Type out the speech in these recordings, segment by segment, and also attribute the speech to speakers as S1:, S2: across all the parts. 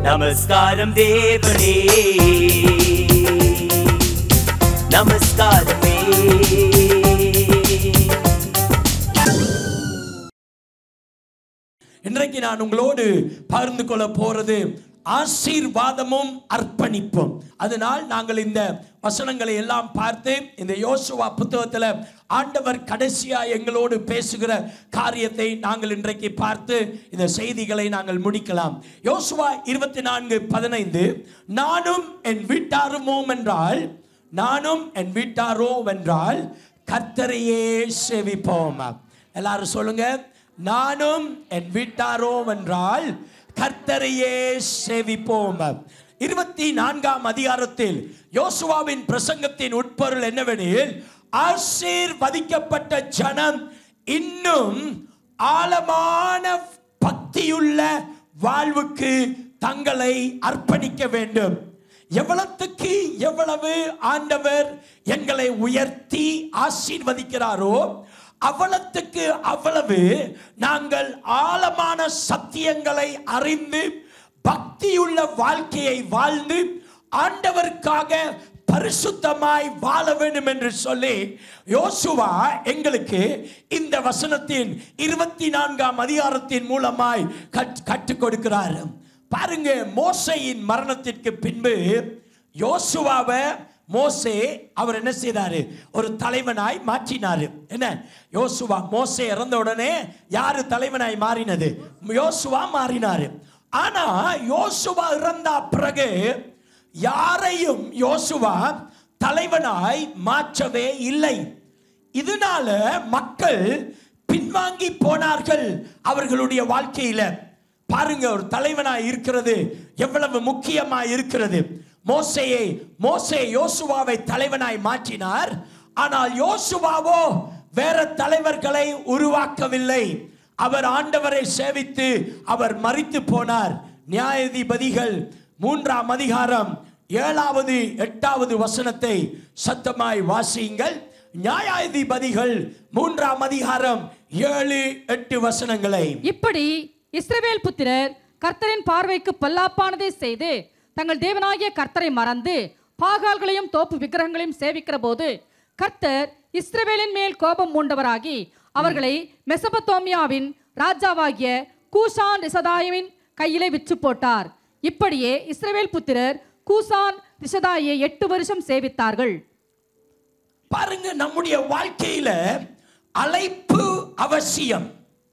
S1: நமஸ்காரம் தேவனே நமஸ்காரமே
S2: இன்றைக்கு நான் உங்களோடு பகிர்ந்து கொள்ள போறது ஆசீர்வாதமும் அர்ப்பணிப்பும் அதனால் நாங்கள் இந்த வசனங்களை எல்லாம் பார்த்து இந்த யோசுவா புத்தகத்தில் ஆண்டவர் கடைசியா எங்களோடு பேசுகிற காரியத்தை நாங்கள் இன்றைக்கு பார்த்து இந்த செய்திகளை நாங்கள் முடிக்கலாம் யோசுவா இருபத்தி நான்கு பதினைந்து நானும் என் வீட்டாருமோம் என்றால் நானும் என் வீட்டாரோ வென்றால் கர்த்தரையே சேவிப்போம் எல்லாரும் சொல்லுங்க நானும் என் வீட்டாரோ என்றால் கர்த்தரையே சேவிப்போம் இருபத்தி நான்காம் அதிகாரத்தில் யோசுவாவின் பிரசங்கத்தின் உட்பொருள் என்னவெனில் ஆசீர்வதிக்கப்பட்ட ஜனம் இன்னும் ஆழமான பக்தியுள்ள வாழ்வுக்கு தங்களை அர்ப்பணிக்க வேண்டும் எவ்வளத்துக்கு எவ்வளவு ஆண்டவர் எங்களை உயர்த்தி ஆசீர்வதிக்கிறாரோ அவ்வளத்துக்கு அவ்வளவு நாங்கள் ஆழமான சத்தியங்களை அறிந்து பக்தியுள்ள வாழ்க்கையை வாழ்ந்து ஆண்டவருக்காக பரிசுத்தமாய் வாழ வேண்டும் என்று சொல்லி யோசுவா எங்களுக்கு இந்த வசனத்தின் இருபத்தி நான்காம் அதிகாரத்தின் மூலமாய் கற்- கற்றுக் கொடுக்கிறார் பாருங்க மோசையின் மரணத்திற்கு பின்பு யோசுவாவை மோசே அவர் என்ன செய்தாரு ஒரு தலைவனாய் மாற்றினாரு என்ன யோசுவா மோசே இறந்த உடனே யாரு தலைவனாய் மாறினது யோசுவா மாறினாரு ஆனா யோசுவா இறந்த பிறகு யாரையும் யோசுவா தலைவனாய் மாற்றவே இல்லை இதனால மக்கள் பின்வாங்கி போனார்கள் அவர்களுடைய வாழ்க்கையில பாருங்க ஒரு தலைவனாய் இருக்கிறது எவ்வளவு முக்கியமா இருக்கிறது மோசையை மோசே யோசுவாவை தலைவனாய் மாற்றினார் ஆனால் யோசுவாவோ வேற தலைவர்களை உருவாக்கவில்லை அவர் ஆண்டவரை சேவித்து அவர் மரித்து போனார் நியாயாதிபதிகள் மூன்றாம் அதிகாரம் ஏழாவது எட்டாவது வசனத்தை சத்தமாய் வாசியுங்கள் நியாயாதிபதிகள் மூன்றாம் அதிகாரம் ஏழு எட்டு வசனங்களை
S3: இப்படி இஸ்ரவேல் புத்திரர் கர்த்தரின் பார்வைக்கு பொல்லாப்பானதை செய்து தங்கள் தேவனாகிய கர்த்தரை மறந்து பாகால்களையும் தோப்பு விக்கிரகங்களையும் சேவிக்கிற போது கர்த்தர் இஸ்ரவேலின் மேல் கோபம் மூண்டவராகி அவர்களை மெசபத்தோமியாவின் ராஜாவாகிய கூசான் ரிசதாயுவின் கையிலே விற்று போட்டார் இப்படியே இஸ்ரவேல் புத்திரர் கூசான் ரிஷதாயை எட்டு வருஷம் சேவித்தார்கள்
S2: பாருங்க நம்முடைய வாழ்க்கையில அழைப்பு அவசியம்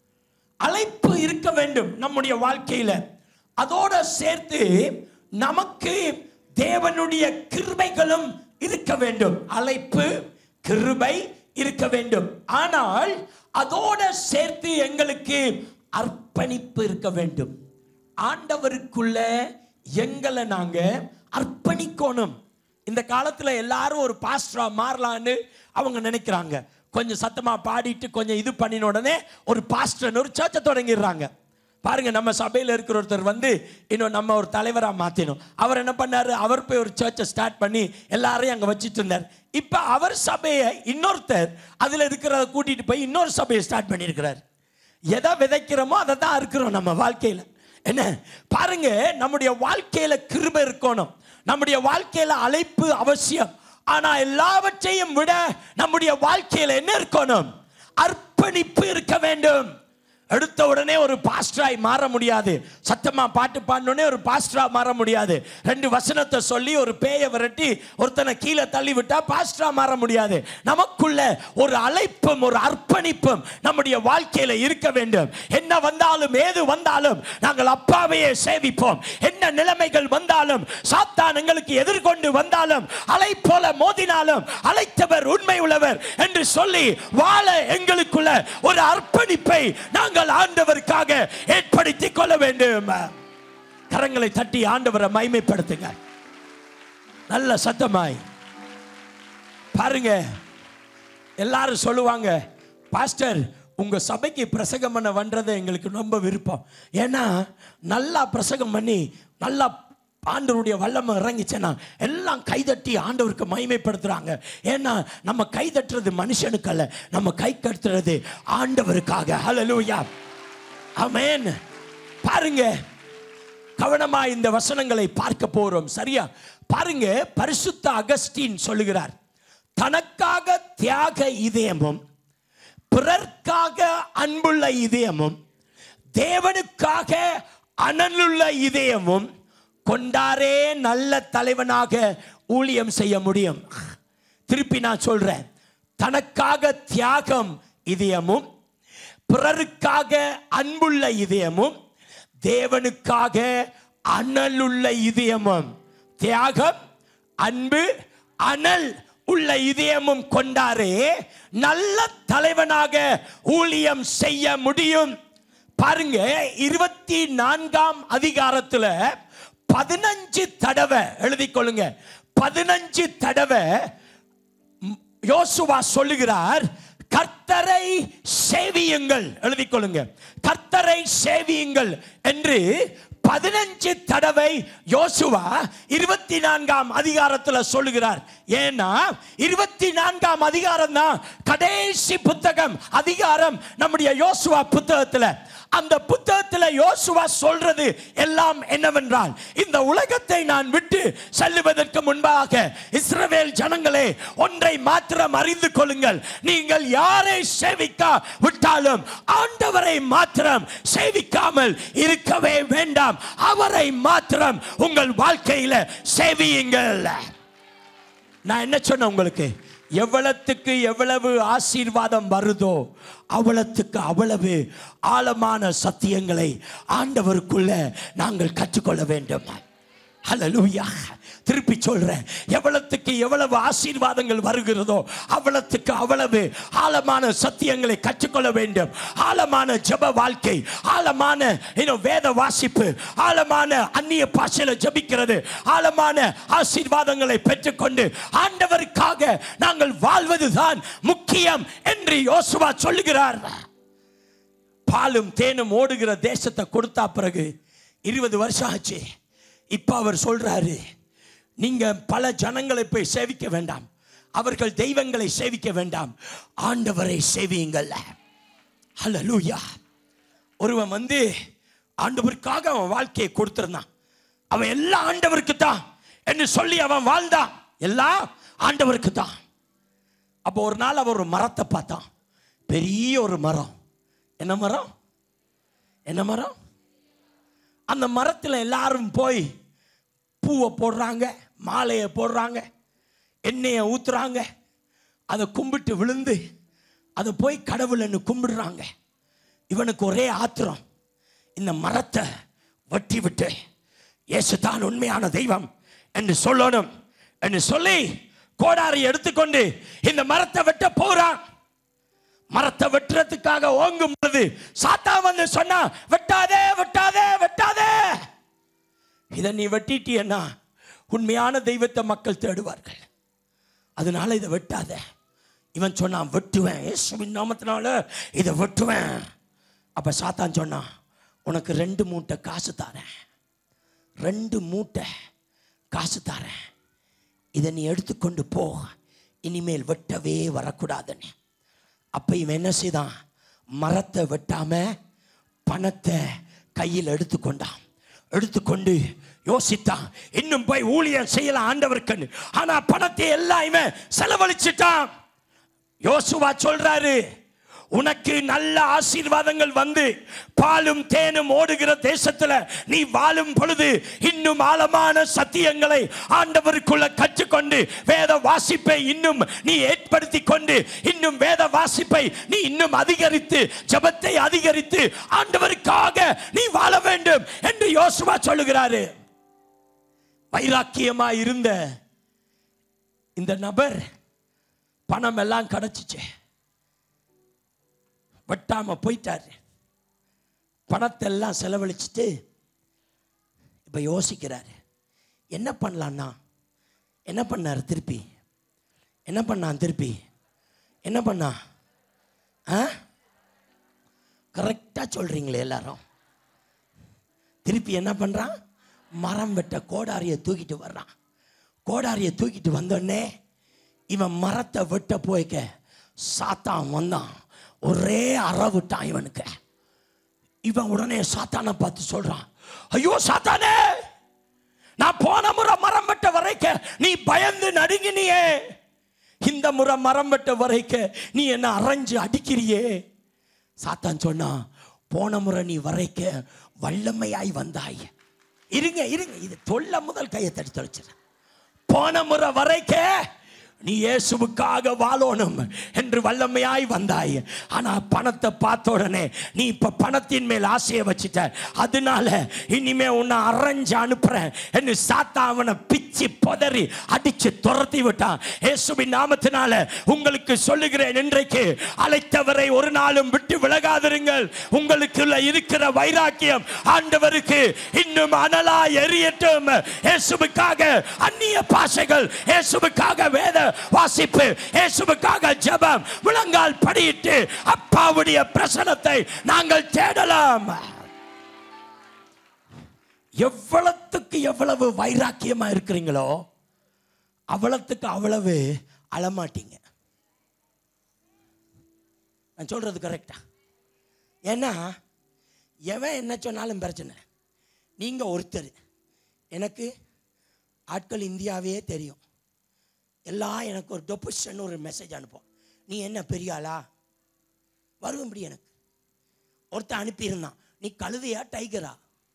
S2: அழைப்பு இருக்க வேண்டும் நம்முடைய வாழ்க்கையில அதோட சேர்த்து நமக்கு தேவனுடைய கிருபைகளும் இருக்க வேண்டும் அழைப்பு கிருபை இருக்க வேண்டும் ஆனால் அதோட சேர்த்து எங்களுக்கு அர்ப்பணிப்பு இருக்க வேண்டும் ஆண்டவருக்குள்ள எங்களை நாங்க அர்ப்பணிக்கணும் இந்த காலத்துல எல்லாரும் ஒரு பாஸ்டரா மாறலான்னு அவங்க நினைக்கிறாங்க கொஞ்சம் சத்தமா பாடிட்டு கொஞ்சம் இது பண்ணின உடனே ஒரு பாஸ்டர்னு ஒரு சர்ச்சை தொடங்கிடுறாங்க பாருங்க நம்ம சபையில் இருக்கிற ஒருத்தர் வந்து இன்னும் நம்ம ஒரு தலைவராக மாற்றினோம் அவர் என்ன பண்ணாரு அவர் போய் ஒரு சர்ச்சை ஸ்டார்ட் பண்ணி எல்லாரையும் அங்கே வச்சுட்டு இருந்தார் இப்போ அவர் சபையை இன்னொருத்தர் அதில் இருக்கிறத கூட்டிட்டு போய் இன்னொரு சபையை ஸ்டார்ட் பண்ணியிருக்கிறார் எதை விதைக்கிறோமோ அதை தான் இருக்கிறோம் நம்ம வாழ்க்கையில் என்ன பாருங்க நம்முடைய வாழ்க்கையில கிருபை இருக்கணும் நம்முடைய வாழ்க்கையில அழைப்பு அவசியம் ஆனா எல்லாவற்றையும் விட நம்முடைய வாழ்க்கையில என்ன இருக்கணும் அர்ப்பணிப்பு இருக்க வேண்டும் எடுத்த உடனே ஒரு பாஸ்டராய் மாற முடியாது சத்தமா பாட்டு பாடினோடனே ஒரு பாஸ்டரா மாற முடியாது ரெண்டு வசனத்தை சொல்லி ஒரு பேயை விரட்டி ஒருத்தனை கீழே தள்ளி விட்டா பாஸ்டரா மாற முடியாது நமக்குள்ள ஒரு அழைப்பும் ஒரு அர்ப்பணிப்பும் நம்முடைய வாழ்க்கையில இருக்க வேண்டும் என்ன வந்தாலும் ஏது வந்தாலும் நாங்கள் அப்பாவையே சேவிப்போம் என்ன நிலைமைகள் வந்தாலும் சாத்தான் எங்களுக்கு எதிர்கொண்டு வந்தாலும் அலை போல மோதினாலும் அழைத்தவர் உண்மை உள்ளவர் என்று சொல்லி வாழ எங்களுக்குள்ள ஒரு அர்ப்பணிப்பை நாங்கள் ஆண்டவருக்காக ஏற்படுத்திக் கொள்ள வேண்டும் கரங்களை தட்டி ஆண்டவரை மைமைப்படுத்துங்க நல்ல சத்தமாய் பாருங்க எல்லாரும் சொல்லுவாங்க பாஸ்டர் உங்க சபைக்கு பிரசங்கம் பண்ண வந்தது எங்களுக்கு ரொம்ப விருப்பம் ஏன்னா நல்லா பிரசங்கம் பண்ணி நல்லா ஆண்டவருடைய வல்லமை இறங்கிச்சேன்னா எல்லாம் கைதட்டி ஆண்டவருக்கு மகிமைப்படுத்துறாங்க ஏன்னா நம்ம கை தட்டுறது மனுஷனுக்கு அல்ல நம்ம கை கட்டுறது ஆண்டவருக்காக ஹalleluya ஆமென் பாருங்க கவனமா இந்த வசனங்களை பார்க்க போறோம் சரியா பாருங்க பரிசுத்த அகஸ்டின் சொல்லுகிறார் தனக்காக தியாக இதயமும் பிறர்க்காக அன்புள்ள இதயமும் தேவனுக்காக அனலுள்ள இதயமும் கொண்டாரே நல்ல தலைவனாக ஊழியம் செய்ய முடியும் திருப்பி நான் சொல்றேன் தனக்காக தியாகம் இதயமும் பிறருக்காக அன்புள்ள இதயமும் தேவனுக்காக அனலுள்ள இதயமும் தியாகம் அன்பு அனல் உள்ள இதயமும் கொண்டாரே நல்ல தலைவனாக ஊழியம் செய்ய முடியும் பாருங்க இருபத்தி நான்காம் அதிகாரத்துல பதினஞ்சு தடவை எழுதிக் கொள்ளுங்க பதினஞ்சு தடவை ம், யோசுவா சொல்லுகிறார் கர்த்தரை சேவியுங்கள் எழுதிக் கொள்ளுங்க கர்த்தரை சேவியுங்கள் என்று பதினஞ்சு தடவை யோசுவா இருபத்தி நான்காம் அதிகாரத்துல சொல்லுகிறார் ஏன்னா இருபத்தி நான்காம் அதிகாரம் தான் கடைசி புத்தகம் அதிகாரம் நம்முடைய யோசுவா புத்தகத்துல அந்த புத்தகத்துல யோசுவா சொல்றது எல்லாம் என்னவென்றால் இந்த உலகத்தை நான் விட்டு செல்லுவதற்கு முன்பாக இஸ்ரவேல் ஜனங்களே ஒன்றை மாத்திரம் அறிந்து கொள்ளுங்கள் நீங்கள் யாரை சேவிக்கா விட்டாலும் ஆண்டவரை மாத்திரம் சேவிக்காமல் இருக்கவே வேண்டாம் அவரை மாத்திரம் உங்கள் வாழ்க்கையில சேவியுங்கள் நான் என்ன சொன்னேன் உங்களுக்கு எவ்வளத்துக்கு எவ்வளவு ஆசீர்வாதம் வருதோ அவ்வளத்துக்கு அவ்வளவு ஆழமான சத்தியங்களை ஆண்டவருக்குள்ள நாங்கள் கற்றுக்கொள்ள வேண்டும் ஹalleluya திருப்பி சொல்றேன் எவ்வளத்துக்கு எவ்வளவு ஆசீர்வாதங்கள் வருகிறதோ அவ்வளத்துக்கு அவ்வளவு ஆழமான சத்தியங்களை கற்றுக்கொள்ள வேண்டும் ஆழமான ஜெப வாழ்க்கை ஆழமான இன்னும் வேத வாசிப்பு ஆழமான அந்நிய பாஷையில ஜெபிக்கிறது ஆழமான ஆசீர்வாதங்களை பெற்றுக்கொண்டு ஆண்டவருக்காக நாங்கள் வாழ்வதுதான் முக்கியம் என்று யோசுவா சொல்லுகிறார் பாலும் தேனும் ஓடுகிற தேசத்தை கொடுத்தா பிறகு இருபது வருஷம் ஆச்சு இப்ப அவர் சொல்றாரு நீங்க பல ஜனங்களை போய் சேவிக்க வேண்டாம் அவர்கள் தெய்வங்களை சேவிக்க வேண்டாம் ஆண்டவரை சேவியுங்கள் ஹalleluya ஒருவன் வந்து ஆண்டவருக்காக அவன் வாழ்க்கையை கொடுத்திருந்தான் அவன் எல்லாம் ஆண்டவருக்கு தான் என்று சொல்லி அவன் வாழ்ந்தான் எல்லாம் ஆண்டவருக்கு தான் அப்போ ஒரு நாள் அவன் ஒரு மரத்தை பார்த்தான் பெரிய ஒரு மரம் என்ன மரம் என்ன மரம் அந்த மரத்தில் எல்லாரும் போய் பூவை போடுறாங்க மாலையை போடுறாங்க எண்ணெயை ஊத்துறாங்க அதை கும்பிட்டு விழுந்து அதை போய் கடவுள்னு கும்பிடுறாங்க இவனுக்கு ஒரே ஆத்திரம் இந்த மரத்தை வெட்டி விட்டு இயேசு தான் உண்மையான தெய்வம் என்று சொல்லணும் என்று சொல்லி கோடாரி எடுத்துக்கொண்டு இந்த மரத்தை வெட்ட போறான் மரத்தை வெட்டுறதுக்காக ஓங்கும் பொழுது சாத்தா வந்து சொன்னா வெட்டாதே வெட்டாதே வெட்டாதே இதை நீ வெட்டிட்டியன்னா உண்மையான தெய்வத்தை மக்கள் தேடுவார்கள் அதனால இதை வெட்டாத இவன் சொன்னான் வெட்டுவேன் இயேசுவின் நாமத்தினால இதை வெட்டுவேன் அப்ப சாத்தான் சொன்னான் உனக்கு ரெண்டு மூட்டை காசு தரேன் ரெண்டு மூட்டை காசு தரேன் இதை நீ எடுத்துக்கொண்டு போ இனிமேல் வெட்டவே வரக்கூடாதுன்னு அப்ப இவன் என்ன செய்தான் மரத்தை வெட்டாம பணத்தை கையில் எடுத்துக்கொண்டான் எடுத்துக்கொண்டு யோசித்தான் இன்னும் போய் ஊழியம் செய்யலாம் ஆண்டவருக்கு ஆனா பணத்தை எல்லாம் இவன் செலவழிச்சிட்டான் யோசுவா சொல்றாரு உனக்கு நல்ல ஆசீர்வாதங்கள் வந்து பாலும் தேனும் ஓடுகிற தேசத்துல நீ வாழும் பொழுது இன்னும் ஆழமான சத்தியங்களை ஆண்டவருக்குள்ள கற்றுக்கொண்டு வேத வாசிப்பை இன்னும் நீ ஏற்படுத்தி கொண்டு இன்னும் வேத வாசிப்பை நீ இன்னும் அதிகரித்து ஜெபத்தை அதிகரித்து ஆண்டவருக்காக நீ வாழ வேண்டும் என்று யோசுவா சொல்லுகிறாரு வைராக்கியமா இருந்த இந்த நபர் பணம் எல்லாம் கிடைச்சிச்சு வெட்டாம போயிட்டாரு பணத்தை எல்லாம் செலவழிச்சிட்டு இப்ப யோசிக்கிறாரு என்ன பண்ணலான்னா என்ன பண்ணார் திருப்பி என்ன பண்ணான் திருப்பி என்ன பண்ணா ஆ கரெக்டாக சொல்றீங்களே எல்லாரும் திருப்பி என்ன பண்றான் மரம் வெட்ட கோடாரியை தூக்கிட்டு வர்றான் கோடாரியை தூக்கிட்டு வந்தோடனே இவன் மரத்தை வெட்ட போய்க்க சாத்தான் வந்தான் ஒரே அற விட்டான் இவனுக்கு இவன் உடனே சாத்தானை பார்த்து சொல்றான் ஐயோ சாத்தானே நான் போன முறை மரம் வெட்ட வரைக்க நீ பயந்து நடுங்கினியே இந்த முறை மரம் வெட்ட வரைக்க நீ என்ன அரைஞ்சு அடிக்கிறியே சாத்தான் சொன்னா போன முறை நீ வரைக்க வல்லமையாய் வந்தாய் இருங்க இருங்க இது தொல்ல முதல் கையை தடி தொலைச்சிட போன முறை வரைக்க நீ இயேசுவுக்காக வாழணும் என்று வல்லமையாய் வந்தாய் ஆனா பணத்தை பார்த்த உடனே நீ இப்ப பணத்தின் மேல் ஆசையை வச்சுட்ட அதனால இனிமே உன்னை அரைஞ்சு அனுப்புறேன் என்று சாத்தா அவனை பிச்சு புதறி அடிச்சு துரத்தி விட்டான் இயேசுவின் நாமத்தினால உங்களுக்கு சொல்லுகிறேன் இன்றைக்கு அழைத்தவரை ஒரு நாளும் விட்டு விலகாதிருங்கள் உங்களுக்குள்ள இருக்கிற வைராக்கியம் ஆண்டவருக்கு இன்னும் அனலா எரியட்டும் இயேசுவுக்காக அந்நிய பாஷைகள் இயேசுவுக்காக வேத வாசிப்பு இயேசுவுக்காக ஜெபம் முழங்கால் படியிட்டு அப்பாவுடைய பிரசனத்தை நாங்கள் தேடலாம் எவ்வளத்துக்கு எவ்வளவு வைராக்கியமா இருக்கிறீங்களோ அவ்வளத்துக்கு அவ்வளவு அழமாட்டீங்க நான் சொல்றது கரெக்டா ஏன்னா எவன் என்ன சொன்னாலும் பிரச்சனை நீங்க ஒருத்தர் எனக்கு ஆட்கள் இந்தியாவே தெரியும் எல்லாம் எனக்கு ஒரு டொபிஷன் ஒரு மெசேஜ் அனுப்பும் நீ என்ன பெரிய ஆளா வரும்படி எனக்கு ஒருத்தன் அனுப்பியிருந்தான் நீ கழுதையா டைகரா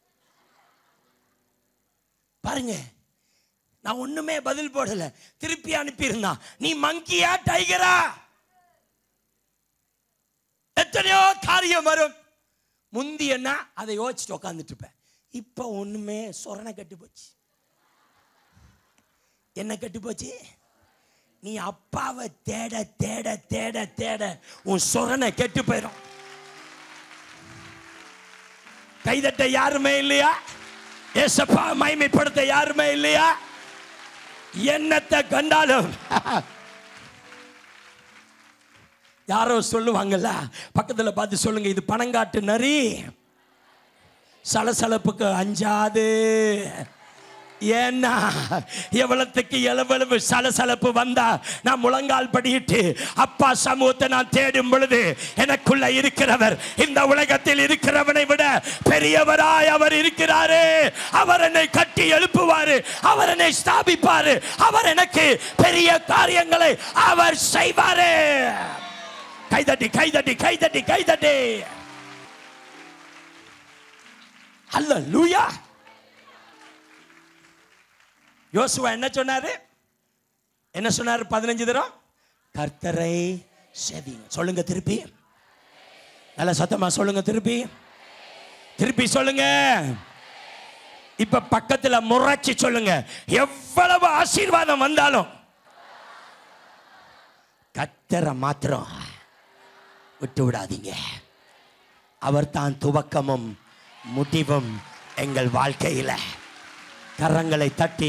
S2: பாருங்க நான் ஒண்ணுமே பதில் போடல திருப்பி அனுப்பியிருந்தான் நீ மங்கியா டைகரா எத்தனையோ காரியம் வரும் முந்தி என்ன அதை யோசிச்சுட்டு உட்காந்துட்டு இருப்பேன் இப்போ ஒண்ணுமே சொரணை கட்டு போச்சு என்ன கட்டு போச்சு நீ அப்பாவை தேட தேட தேட தேட உன் சொரணை கெட்டு போயிடும் கைதட்ட யாருமே இல்லையா ஏசப்பா மைமைப்படுத்த யாருமே இல்லையா என்னத்தை கண்டாலும் யாரோ சொல்லுவாங்கல்ல பக்கத்துல பார்த்து சொல்லுங்க இது பணங்காட்டு நரி சலசலப்புக்கு அஞ்சாது ஏன்னா எவ்வளத்துக்கு எவ்வளவு சலசலப்பு வந்தா நான் முழங்கால் படியிட்டு அப்பா சமூகத்தை நான் தேடும் பொழுது எனக்குள்ள இருக்கிறவர் இந்த உலகத்தில் இருக்கிறவனை விட பெரியவராய் அவர் இருக்கிறாரு அவர் என்னை கட்டி எழுப்புவாரு அவர் என்னை ஸ்தாபிப்பாரு அவர் எனக்கு பெரிய காரியங்களை அவர் செய்வாரு கைதட்டி கைதட்டி கைதட்டி கைதட்டி அல்ல லூயா யோசுவா என்ன சொன்னாரு என்ன சொன்னாரு பதினஞ்சு தரம் கர்த்தரை செவிங்க சொல்லுங்க திருப்பி நல்ல சத்தமா சொல்லுங்க திருப்பி திருப்பி சொல்லுங்க இப்ப பக்கத்துல முறைச்சு சொல்லுங்க எவ்வளவு ஆசீர்வாதம் வந்தாலும் கத்தரை மாத்திரம் விட்டு விடாதீங்க அவர் தான் துவக்கமும் முடிவும் எங்கள் வாழ்க்கையில கரங்களை தட்டி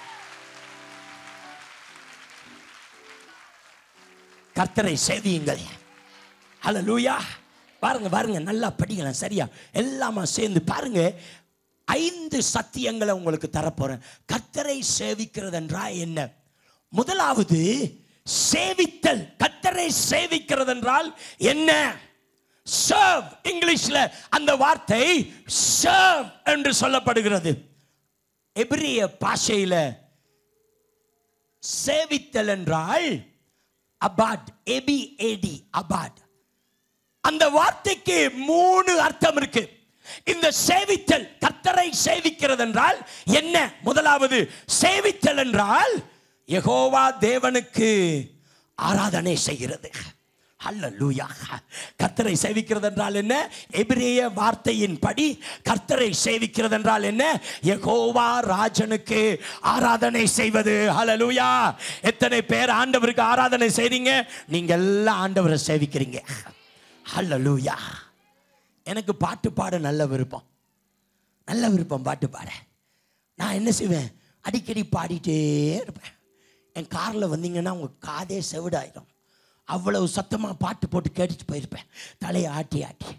S2: கர்த்தரை சேவியுங்கள் ஹalleluya பாருங்க பாருங்க நல்லா படிக்கலாம் சரியா எல்லாமா சேர்ந்து பாருங்க ஐந்து சத்தியங்களை உங்களுக்கு தரப்போறேன் கர்த்தரை சேவிக்கிறது என்றால் என்ன முதலாவது சேவித்தல் கர்த்தரை சேவிக்கிறது என்றால் என்ன சர்வ் இங்கிலீஷ்ல அந்த வார்த்தை சர்வ் என்று சொல்லப்படுகிறது எபிரிய பாஷையில சேவித்தல் என்றால் அபாட் எபி ஏடி அபாட் அந்த வார்த்தைக்கு மூணு அர்த்தம் இருக்கு இந்த சேவித்தல் கர்த்தரை சேவிக்கிறது என்றால் என்ன முதலாவது சேவித்தல் என்றால் யெகோவா தேவனுக்கு ஆராதனை செய்கிறது அல்லூயா கர்த்தரை சேவிக்கிறது என்றால் என்ன எபிரேய வார்த்தையின் படி கர்த்தரை சேவிக்கிறது என்றால் என்ன யெகோவா ராஜனுக்கு ஆராதனை செய்வது ஹalleluya எத்தனை பேர் ஆண்டவருக்கு ஆராதனை செய்றீங்க நீங்க எல்லாம் ஆண்டவரை சேவிக்கிறீங்க ஹalleluya எனக்கு பாட்டு பாட நல்ல விருப்பம் நல்ல விருப்பம் பாட்டு பாட நான் என்ன செய்வேன் அடிக்கடி பாடிட்டே இருப்பேன் என் காரில் வந்தீங்கன்னா உங்கள் காதே செவிடாயிடும் அவ்வளவு சத்தமாக பாட்டு போட்டு கேட்டுட்டு போயிருப்பேன் தலையை ஆட்டி ஆட்டி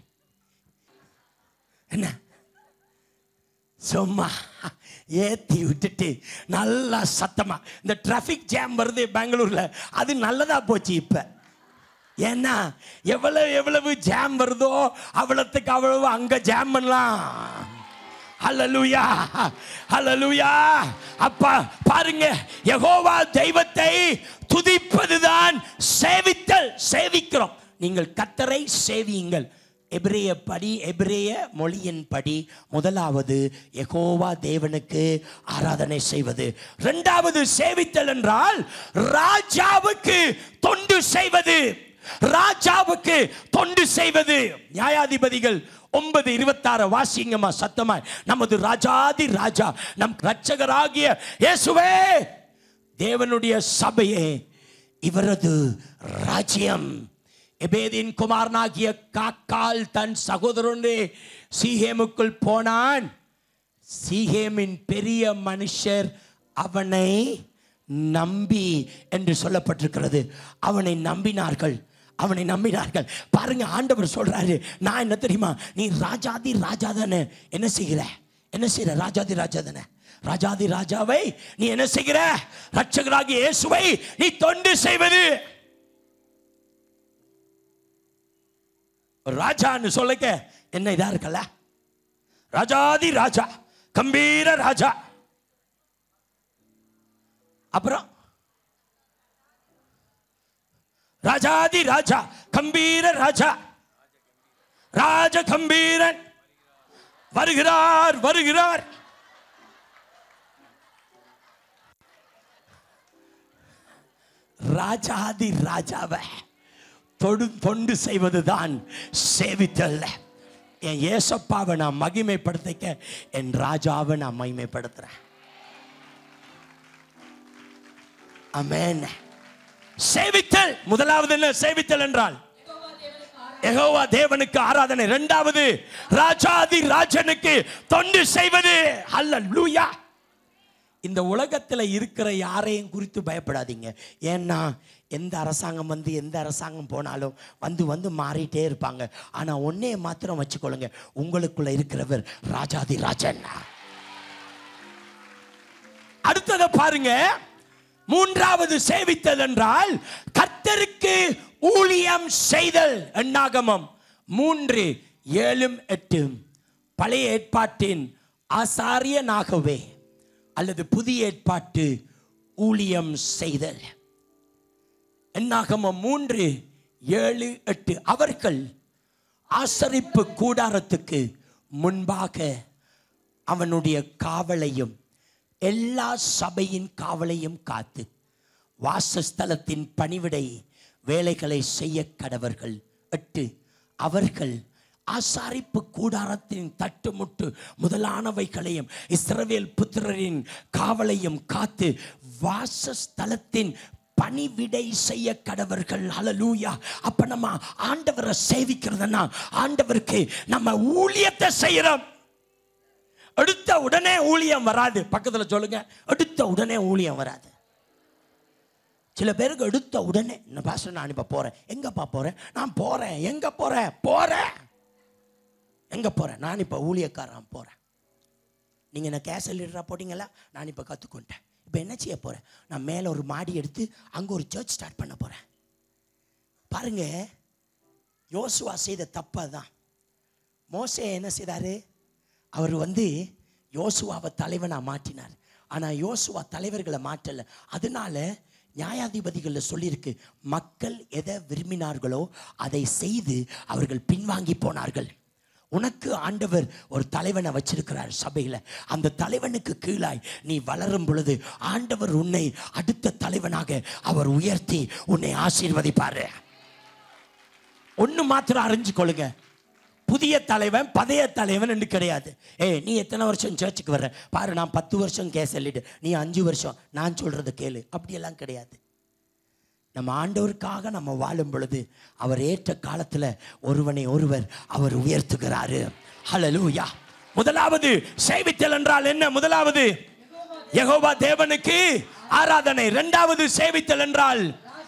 S2: என்ன சும்மா ஏத்தி விட்டுட்டு நல்லா சத்தமா இந்த டிராஃபிக் ஜாம் வருது பெங்களூர்ல அது நல்லதா போச்சு இப்ப ஏன்னா எவ்வளவு எவ்வளவு ஜாம் வருதோ அவ்வளவுக்கு அவ்வளவு அங்க ஜாம் பண்ணலாம் ஹalleluya ஹalleluya அப்பா பாருங்க யெகோவா தெய்வத்தை துதிப்பதுதான் சேவித்தல் சேவிக்கிறோம் நீங்கள் கத்தரை சேவியுங்கள் எபிரேய படி எபிரேய மொழியின் படி முதலாவது யெகோவா தேவனுக்கு ஆராதனை செய்வது இரண்டாவது சேவித்தல் என்றால் ராஜாவுக்கு தொண்டு செய்வது ராஜாவுக்கு தொண்டு செய்வது நியாயாதிபதிகள் ஒன்பது இருபத்தாறு வாசிங்கம்மா சத்தமா நமது ராஜாதி ராஜா நம் ரட்சகராகிய இயேசுவே தேவனுடைய சபையே இவரது ராஜ்யம் எபேதின் குமாரனாகிய காக்கால் தன் சகோதரனே சீஹேமுக்குள் போனான் சீஹேமின் பெரிய மனுஷர் அவனை நம்பி என்று சொல்லப்பட்டிருக்கிறது அவனை நம்பினார்கள் அவனை நம்பினார்கள் பாருங்க ஆண்டவர் சொல்றாரு நான் என்ன தெரியுமா நீ ராஜாதி ராஜா தானே என்ன செய்கிற என்ன செய்கிற ராஜாதி ராஜா தானே ராஜாதி ராஜாவை நீ என்ன செய்கிற ரட்சகராகிய இயேசுவை நீ தொண்டு செய்வது ஒரு ராஜான்னு சொல்லுங்க என்ன இதா இருக்கல ராஜாதி ராஜா கம்பீர ராஜா அப்புறம் ராஜாதி ராஜா கம்பீர ராஜா ராஜ கம்பீரன் வருகிறார் வருகிறார் ராஜாதி ராஜாவை தொடு தொண்டு செய்வதுதான் சேவித்தல் என் ஏசப்பாவை நான் மகிமைப்படுத்திக்க என் ராஜாவை நான் மகிமைப்படுத்துறேன் அமேன் சேவித்தல் முதலாவது என்ன சேவித்தல் என்றால் யெகோவா தேவனுக்கு ஆராதனை இரண்டாவது ராஜாதி ராஜனுக்கு தொண்டு செய்வது அல்லேலூயா இந்த உலகத்தில் இருக்கிற யாரையும் குறித்து பயப்படாதீங்க ஏன்னா எந்த அரசாங்கம் வந்து எந்த அரசாங்கம் போனாலும் வந்து வந்து மாறிட்டே இருப்பாங்க ஆனால் ஒன்னே மாத்திரம் வச்சுக்கொள்ளுங்க உங்களுக்குள்ள இருக்கிறவர் ராஜாதி ராஜன் அடுத்ததை பாருங்க மூன்றாவது சேவித்தல் என்றால் கர்த்தருக்கு ஊழியம் செய்தல் எண்ணாகமம் மூன்று ஏழும் எட்டு பழைய ஏற்பாட்டின் ஆசாரியனாகவே அல்லது புதிய ஏற்பாட்டு ஊழியம் செய்தல் எண்ணாகமம் மூன்று ஏழு எட்டு அவர்கள் ஆசரிப்பு கூடாரத்துக்கு முன்பாக அவனுடைய காவலையும் எல்லா சபையின் காவலையும் காத்து வாசஸ்தலத்தின் பணிவிடை வேலைகளை செய்ய கடவர்கள் எட்டு அவர்கள் ஆசாரிப்பு கூடாரத்தின் தட்டுமுட்டு முதலானவைகளையும் இஸ்ரவேல் புத்திரரின் காவலையும் காத்து வாசஸ்தலத்தின் பணிவிடை செய்ய கடவர்கள் ஹalleluya அப்ப நம்ம ஆண்டவரை சேவிக்கிறதுனா ஆண்டவருக்கு நம்ம ஊழியத்தை செய்யறோம் எடுத்த உடனே ஊழியம் வராது பக்கத்துல சொல்லுங்க எடுத்த உடனே ஊழியம் வராது சில பேருக்கு எடுத்த உடனே நான் பாஸ்டர் நான் இப்ப போறேன் எங்கப்பா போறேன் நான் போறேன் எங்க போறேன் போறேன் எங்க போறேன் நான் இப்ப ஊழியக்காரன் போறேன் நீங்க என்ன கேஸ் லீடரா போட்டீங்களா நான் இப்ப கத்துக்கொண்டேன் இப்ப என்ன செய்ய போறேன் நான் மேல ஒரு மாடி எடுத்து அங்க ஒரு சர்ச் ஸ்டார்ட் பண்ண போறேன் பாருங்க யோசுவா செய்த தப்பு தான் மோசே என்ன செய்தாரு அவர் வந்து யோசுவாவை தலைவனா மாற்றினார் ஆனா யோசுவா தலைவர்களை மாற்றல அதனால நியாயாதிபதிகளில் சொல்லியிருக்கு மக்கள் எதை விரும்பினார்களோ அதை செய்து அவர்கள் பின்வாங்கி போனார்கள் உனக்கு ஆண்டவர் ஒரு தலைவனை வச்சிருக்கிறார் சபையில் அந்த தலைவனுக்கு கீழாய் நீ வளரும் பொழுது ஆண்டவர் உன்னை அடுத்த தலைவனாக அவர் உயர்த்தி உன்னை ஆசீர்வதிப்பாரு ஒன்று மாத்திரம் அறிஞ்சுக்கொள்ளுங்க புதிய தலைவன் பதைய தலைவன் என்று கிடையாது ஏய் நீ எத்தனை வருஷம் சர்ச்சுக்கு வர்ற பாரு நான் பத்து வருஷம் கேஸ் சொல்லிட்டு நீ அஞ்சு வருஷம் நான் சொல்றத கேளு அப்படியெல்லாம் கிடையாது நம்ம ஆண்டவருக்காக நம்ம வாழும் பொழுது அவர் ஏற்ற காலத்துல ஒருவனை ஒருவர் அவர் உயர்த்துகிறாரு ஹalleluya முதலாவது சேவித்தல் என்றால் என்ன முதலாவது யெகோவா தேவனுக்கு ஆராதனை இரண்டாவது சேவித்தல் என்றால்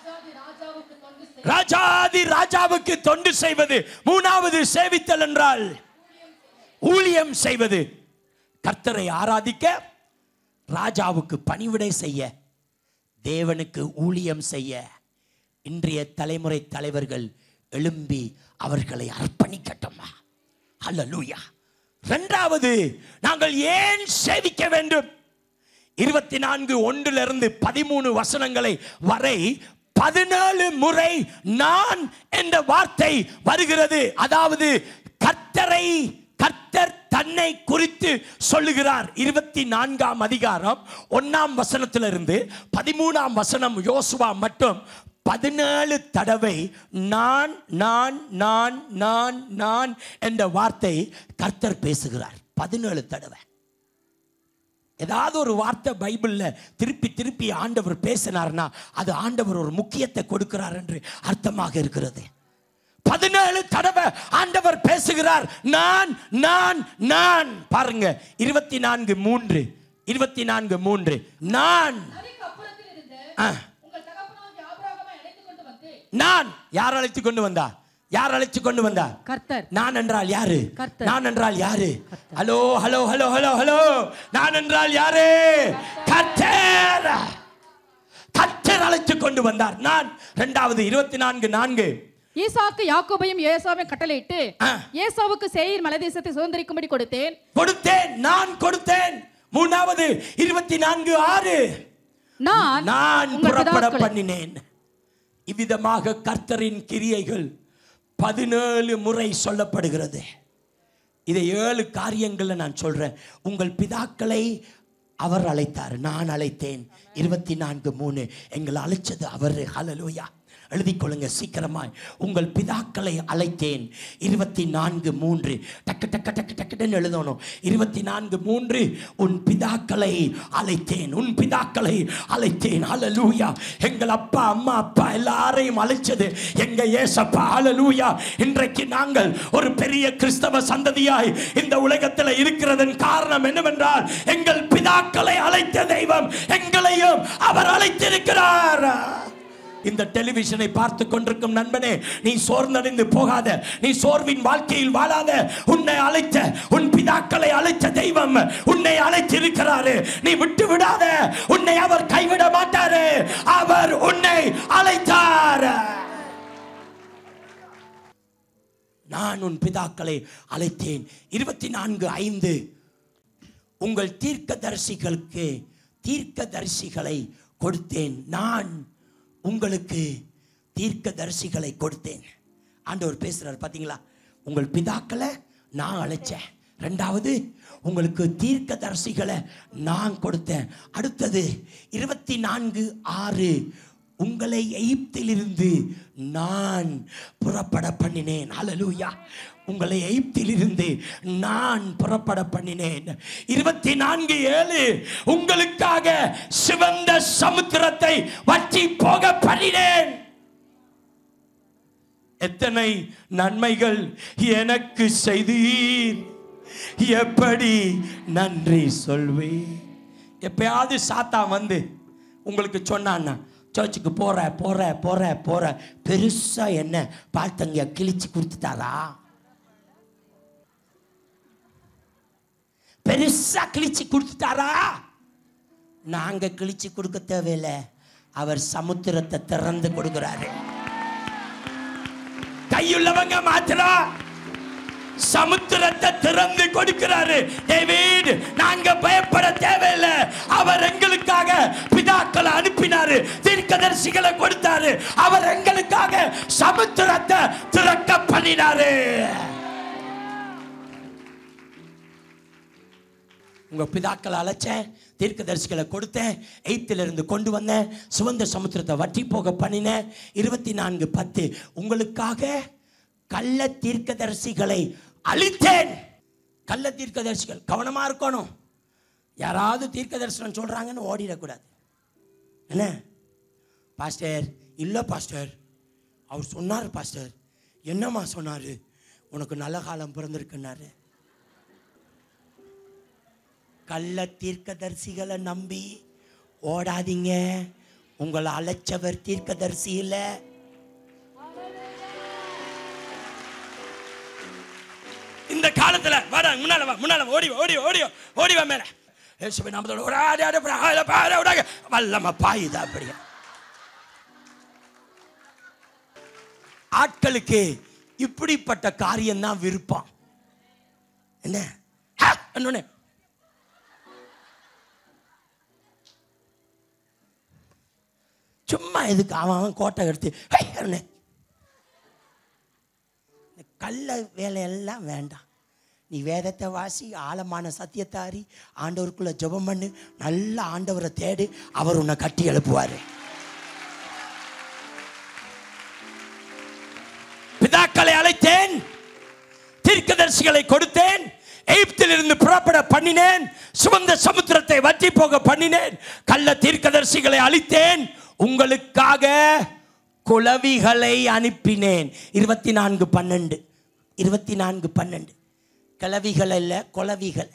S2: ராஜாதி ராஜாவுக்கு தொண்டு செய்வது மூணாவது சேவித்தல் என்றால் ஊழியம் செய்வது கர்த்தரை ஆராதிக்க ராஜாவுக்கு பணிவிடை செய்ய தேவனுக்கு ஊழியம் செய்ய இன்றைய தலைமுறை தலைவர்கள் எழும்பி அவர்களை அர்ப்பணிக்கட்டுமா அல்லூயா இரண்டாவது நாங்கள் ஏன் சேவிக்க வேண்டும் இருபத்தி நான்கு ஒன்றிலிருந்து பதிமூணு வசனங்களை வரை பதினேழு முறை நான் என்ற வார்த்தை வருகிறது அதாவது கர்த்தரை கர்த்தர் தன்னை குறித்து சொல்லுகிறார் இருபத்தி நான்காம் அதிகாரம் ஒன்னாம் வசனத்திலிருந்து பதிமூணாம் வசனம் யோசுவா மட்டும் பதினேழு தடவை நான் நான் நான் நான் நான் என்ற வார்த்தை கர்த்தர் பேசுகிறார் பதினேழு தடவை ஏதாவது ஒரு வார்த்தை பைபிள்ல திருப்பி திருப்பி ஆண்டவர் பேசினார்னா அது ஆண்டவர் ஒரு முக்கியத்தை கொடுக்கிறார் என்று அர்த்தமாக இருக்கிறது பதினேழு தடவை ஆண்டவர் பேசுகிறார் நான் நான் நான் பாருங்க இருபத்தி நான்கு மூன்று இருபத்தி நான்கு மூன்று நான் ஆ,
S3: உங்கள் தகப்பனாகிய ஆபிரகாமை அழைத்துக் கொண்டு வந்து
S2: நான் யார் அழைத்து கொண்டு வந்தா யார் அழைத்து கொண்டு வந்தா
S3: கர்த்தர்
S2: நான் என்றால் யாரு
S3: கர்த்தர்.
S2: நான் என்றால் யாரு hello hello hello hello hello நான் என்றால் யாரு கர்த்தர் கர்த்தர் அழைத்து கொண்டு வந்தார் நான் இரண்டாவது இருபத்தி நான்கு நான்கு
S3: ஈசாக்கு யாக்கோபையும் ஏசாவையும் கட்டளையிட்டு
S2: ஆ.
S3: ஏசாவுக்கு சேயீர் மலைதேசத்தை சுதந்திரிக்கும்படி கொடுத்தேன்
S2: கொடுத்தேன் நான் கொடுத்தேன் மூணாவது இருபத்தி நான்கு ஆறு
S3: நான்
S2: நான்
S3: உங்கள்
S2: புறப்பட
S3: பிதாக்களை-
S2: பண்ணினேன் இவ்விதமாக கர்த்தரின் கிரியைகள் பதினேழு முறை சொல்லப்படுகிறது இதை ஏழு காரியங்கள்ல நான் சொல்றேன் உங்கள் பிதாக்களை அவர் அழைத்தார் நான் அழைத்தேன் இருபத்தி நான்கு மூணு எங்களை அழைச்சது அவர் ஹalleluya எழுதிக் கொள்ளுங்க சீக்கிரமாய் உங்கள் பிதாக்களை அழைத்தேன் இருபத்தி நான்கு மூன்று டக்கு டக்கு டக்கு டக்குன்னு எழுதணும் இருபத்தி நான்கு மூன்று உன் பிதாக்களை அழைத்தேன் உன் பிதாக்களை அழைத்தேன் ஹalleluya எங்கள் அப்பா அம்மா அப்பா எல்லாரையும் அழைச்சது எங்க ஏசப்பா ஹalleluya இன்றைக்கு நாங்கள் ஒரு பெரிய கிறிஸ்தவ சந்ததியாய் இந்த உலகத்தில் இருக்கிறதன் காரணம் என்னவென்றால் எங்கள் பிதாக்களை அழைத்த தெய்வம் எங்களையும் அவர் அழைத்திருக்கிறார் இந்த டெலிவிஷனை பார்த்து கொண்டிருக்கும் நண்பனே நீ சோர்ந்தடைந்து போகாத நீ சோர்வின் வாழ்க்கையில் வாழாத உன்னை அழைத்த உன் பிதாக்களை அழைத்த தெய்வம் உன்னை அழைத்திருக்கிறாரு நீ விட்டு விடாத உன்னை அவர் கைவிட மாட்டாரு அவர் உன்னை அழைத்தார் நான் உன் பிதாக்களை அழைத்தேன் இருபத்தி நான்கு ஐந்து உங்கள் தீர்க்கதரிசிகளுக்கு தீர்க்கதரிசிகளை கொடுத்தேன் நான் உங்களுக்கு தீர்க்கதரிசிகளை கொடுத்தேன் ஆண்டவர் பேசுறார் பாத்தீங்களா உங்கள் பிதாக்களை நான் அழைச்சேன் ரெண்டாவது உங்களுக்கு தீர்க்கதரிசிகளை நான் கொடுத்தேன் அடுத்தது இருபத்தி நான்கு ஆறு உங்களை எகிப்திலிருந்து நான் புறப்பட பண்ணினேன் ஹalleluya உங்களை எகிப்திலிருந்து நான் புறப்பட பண்ணினேன் இருபத்தி நான்கு ஏழு உங்களுக்காக சிவந்த சமுத்திரத்தை வற்றி போக பண்ணினேன் எத்தனை நன்மைகள் எனக்கு செய்தீர் எப்படி நன்றி சொல்வேன் எப்பயாவது சாத்தா வந்து உங்களுக்கு சொன்னான்னா சர்ச்சுக்கு போற போற போற போற பெருசா என்ன பார்த்தங்க கிழிச்சு கொடுத்துட்டாரா பெருசா கிழிச்சு கொடுத்துட்டாரா நாங்க கிழிச்சு கொடுக்க தேவையில்லை அவர் சமுத்திரத்தை திறந்து கொடுக்கிறாரு கையுள்ளவங்க மாத்திரம் சமுத்திரத்தை திறந்து கொடுக்கிறாரு டேவிட் நாங்க பயப்பட தேவையில்லை அவர் எங்களுக்காக பிதாக்களை அனுப்பினாரு தீர்க்கதரிசிகளை கொடுத்தாரு அவர் எங்களுக்காக சமுத்திரத்தை திறக்க பண்ணினாரு உங்க பிதாக்களை அழைச்சேன் தீர்க்கதரிசிகளை கொடுத்தேன் எய்த்துல இருந்து கொண்டு வந்தேன் சுதந்திர சமுத்திரத்தை வற்றி போக பண்ணினேன் இருபத்தி நான்கு பத்து உங்களுக்காக கள்ள தீர்க்கதரிசிகளை அழித்தேன் கள்ள தீர்க்கதரிசிகள் கவனமா இருக்கணும் யாராவது தீர்க்க தரிசனம் சொல்றாங்கன்னு ஓடிடக்கூடாது என்ன பாஸ்டர் இல்லை பாஸ்டர் அவர் சொன்னார் பாஸ்டர் என்னம்மா சொன்னார் உனக்கு நல்ல காலம் பிறந்திருக்குன்னாரு கள்ள தீர்க்கதரிசிகளை நம்பி ஓடாதீங்க உங்களை அழைச்சவர் தீர்க்கதரிசி இல்ல இந்த காலத்துல வாடா முன்னால வா முன்னால வா, ஓடி வா, ஓடி வா, ஓடி வா, ஓடி வா மேல இயேசுவை நாமத்தோட ஒரு ஆடி ஆடி அப்புறம் ஆடி, ஆடி, ஆடி, ஆடி, வல்லம பாயுதா அப்படியா ஆட்களுக்கு இப்படிப்பட்ட காரியம் தான் விருப்பம் என்ன ஹா! இன்னொன்னு சும்மா எதுக்கு அவன் அவன் கோட்டை எடுத்து ஹை! என்ன? இந்த கள்ள வேலையெல்லாம் வேண்டாம் நீ வேதத்தை வாசி ஆழமான சத்தியத்தை அறி ஆண்டவருக்குள்ள ஜெபம் பண்ணு நல்ல ஆண்டவரை தேடு அவர் உன்னை கட்டி எழுப்புவார் பிதாக்களை அழைத்தேன் தீர்க்கதரிசிகளை கொடுத்தேன் எகிப்திலிருந்து புறப்பட பண்ணினேன் சுமந்த சமுத்திரத்தை வற்றி போக பண்ணினேன் கள்ள தீர்க்கதரிசிகளை அழித்தேன் உங்களுக்காக குளவிகளை அனுப்பினேன் இருபத்தி நான்கு பன்னெண்டு இருபத்தி நான்கு பன்னெண்டு கிளவிகள் அல்ல குளவிகள்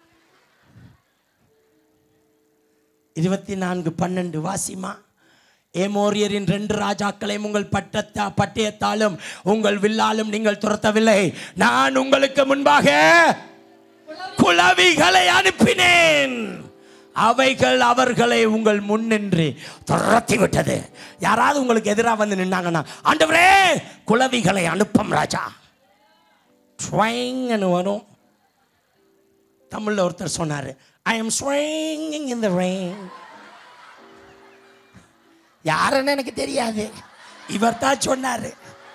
S2: இருபத்தி நான்கு பன்னெண்டு வாசிமா ஏமோரியரின் ரெண்டு ராஜாக்களையும் உங்கள் பட்டத்தா பட்டயத்தாலும் உங்கள் வில்லாலும் நீங்கள் துரத்தவில்லை நான் உங்களுக்கு முன்பாக குளவிகளை அனுப்பினேன் அவைகள் அவர்களை உங்கள் முன்னின்று துரத்தி விட்டது யாராவது உங்களுக்கு எதிராக வந்து நின்னாங்கன்னா ஆண்டவரே குளவிகளை அனுப்பம் ராஜா ஸ்வைங்னு வரும் தமிழ்ல ஒருத்தர் சொன்னாரு I am ஸ்வைங்கிங் in the rain யாருன்னு எனக்கு தெரியாது இவர் தான் சொன்னாரு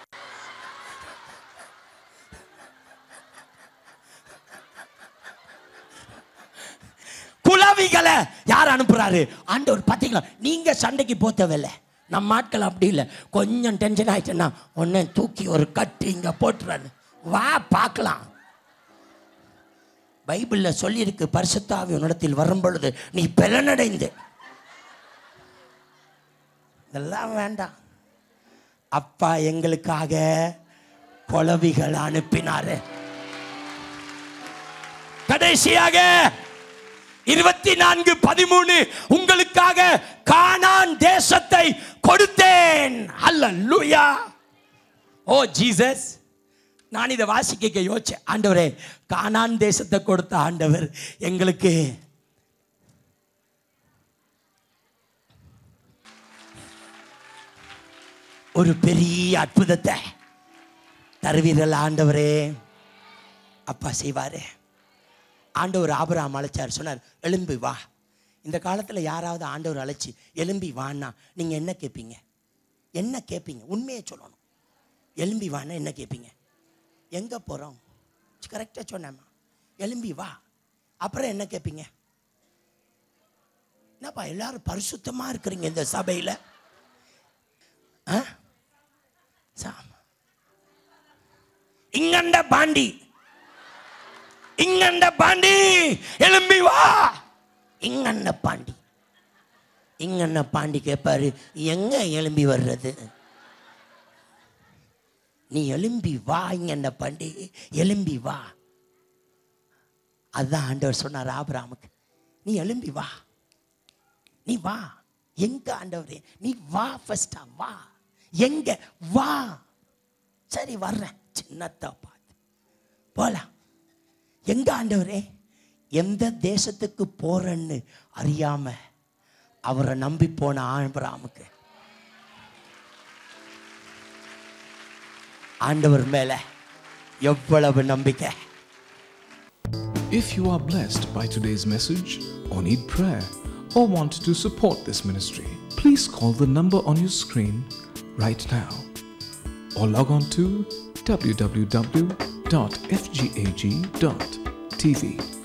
S2: குளவிகளை யார் அனுப்புறாரு ஆண்டவர் பார்த்தீங்களா நீங்க சண்டைக்கு போக தேவையில்லை நம்ம ஆட்கள் அப்படி இல்லை கொஞ்சம் டென்ஷன் ஆயிடுச்சுன்னா உடனே தூக்கி ஒரு கட்டு இங்க போட்டுறாரு வா பார்க்கலாம் பைபிளில் சொல்லியிருக்கு பரிசுத்தாவி உன்னிடத்தில் வரும் பொழுது நீ பலனடைந்து இதெல்லாம் வேண்டாம் அப்பா எங்களுக்காக குளவிகள் அனுப்பினாரு கடைசியாக இருபத்தி நான்கு பதிமூணு உங்களுக்காக கானான் தேசத்தை கொடுத்தேன் அல்லூயா ஓ ஜீசஸ் நான் இதை வாசிக்க யோசிச்சேன் ஆண்டவரே கானான் தேசத்தை கொடுத்த ஆண்டவர் எங்களுக்கு ஒரு பெரிய அற்புதத்தை தருவீர்கள் ஆண்டவரே அப்பா செய்வாரு ஆண்டவர் ஆபராம் அழைச்சார் சொன்னார் எலும்பி வா இந்த காலத்தில் யாராவது ஆண்டவர் அழைச்சி எலும்பி வான்னா நீங்கள் என்ன கேட்பீங்க என்ன கேட்பீங்க உண்மையை சொல்லணும் எலும்பி வான்னா என்ன கேட்பீங்க எங்கே போகிறோம் கரெக்டாக சொன்னேம்மா எலும்பி வா அப்புறம் என்ன கேட்பீங்க என்னப்பா எல்லாரும் பரிசுத்தமாக இருக்கிறீங்க இந்த சபையில் ஆ சாம இங்கண்ட பாண்டி இங்கண்ட பாண்டி எலும்பி வா இங்கண்ண பாண்டி இங்கண்ண பாண்டி கேட்பாரு எங்க எலும்பி வர்றது நீ எலும்பி வா இங்கண்ண பாண்டி எலும்பி வா அதுதான் ஆண்டவர் சொன்னார் ஆபிராமுக்கு நீ எலும்பி வா நீ வா எங்க ஆண்டவரே நீ வா ஃபர்ஸ்டா வா எங்க வா சரி வர்றேன் சின்னத்தா பார்த்து போலாம் எங்க ஆண்டவரே எந்த தேசத்துக்கு போறேன்னு அறியாம அவரை நம்பி போன ஆபிராமுக்கு ஆண்டவர் மேல எவ்வளவு நம்பிக்கை
S4: If you are blessed by today's message or need prayer or want to support this ministry, please call the number on your screen right now or log on to www.fgag.tv.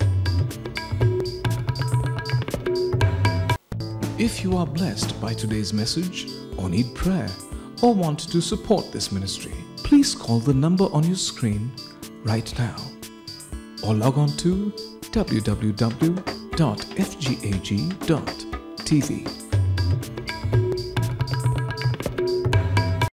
S4: If you are blessed by today's message or need prayer or want to support this ministry, please call the number on your screen right now or log on to www.fgag.tv.